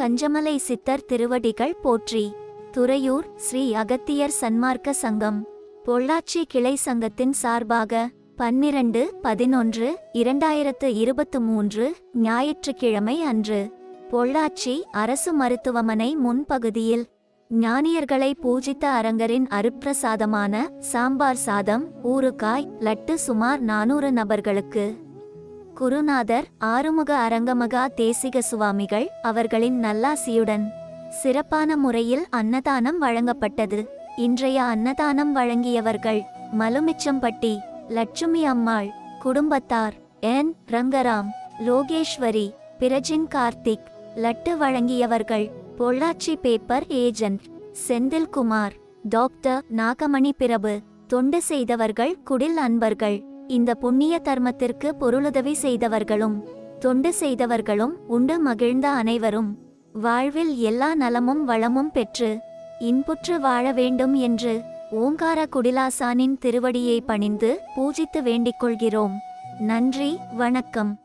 கஞ்சமலை சித்தர் திருவடிகள் போற்றி துறையூர் ஸ்ரீ அகத்தியர் சன்மார்க்க சங்கம் பொள்ளாச்சி கிளை சங்கத்தின் சார்பாக பன்னிரண்டு பதினொன்று இரண்டாயிரத்து இருபத்து மூன்று ஞாயிற்றுக்கிழமை அன்று பொள்ளாச்சி அரசு மருத்துவமனை முன்பகுதியில் ஞானியர்களை பூஜித்த அரங்கரின் அருப்பிரசாதமான சாம்பார் சாதம் ஊறுகாய் லட்டு சுமார் நானூறு நபர்களுக்கு குருநாதர் ஆறுமுக அரங்கமகா தேசிக சுவாமிகள் அவர்களின் நல்லாசியுடன் சிறப்பான முறையில் அன்னதானம் வழங்கப்பட்டது இன்றைய அன்னதானம் வழங்கியவர்கள் மலுமிச்சம்பட்டி லட்சுமி அம்மாள் குடும்பத்தார் என் ரங்கராம் லோகேஸ்வரி பிரஜின் கார்த்திக் லட்டு வழங்கியவர்கள் Pollachi paper agent Senthilkumar doctor Nagamani Prabhu தொண்டு செய்தவர்கள் குடில் அன்பர்கள் இந்த புண்ணிய தர்மத்திற்கு பொருளுதவி செய்தவர்களும் தொண்டு செய்தவர்களும் உண்டு மகிழ்ந்த அனைவரும் வாழ்வில் எல்லா நலமும் வளமும் பெற்று இன்புற்று வாழ வேண்டும் என்று ஓங்கார குடிலாசானின் திருவடியை பணிந்து பூஜித்து வேண்டிக் கொள்கிறோம் நன்றி வணக்கம்